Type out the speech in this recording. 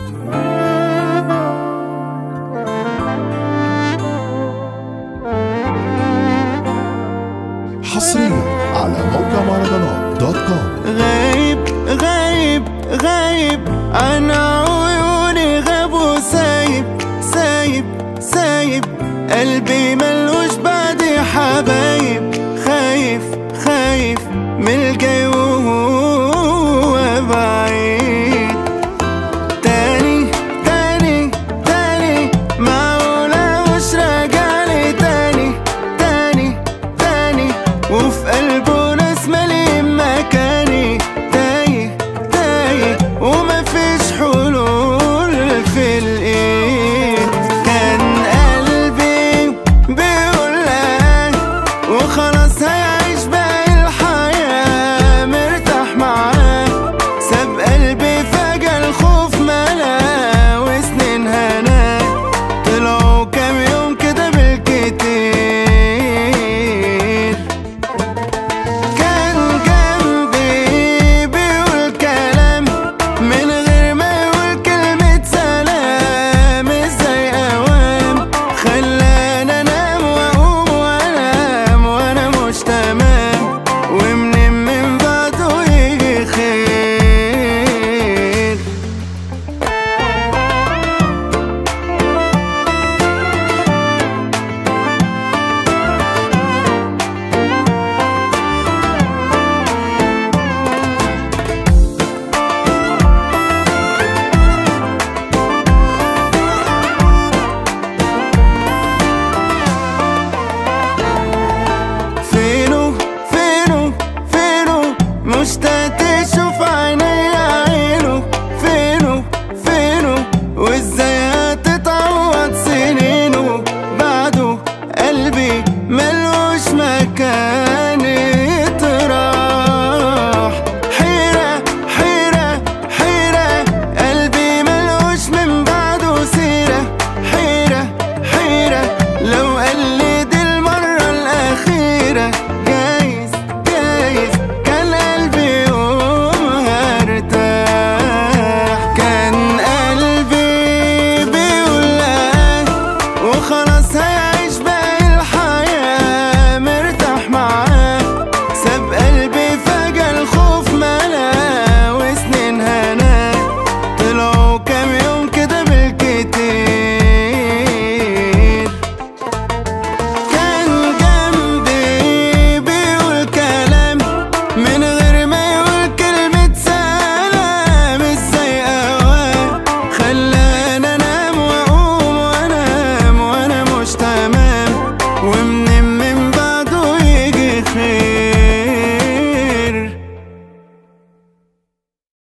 حصريا على موقع مهرجانات دوت كوم غايب غايب غايب عن عيوني غاب وسايب سايب سايب قلبي ملوش بعد حبايب خايف خايف من الجاي وهو بعيد تاني تاني تاني معقولة مش راجعلي تاني تاني تاني وفي قلبه ناس مالين مكاني تايه تايه ومفيش حدود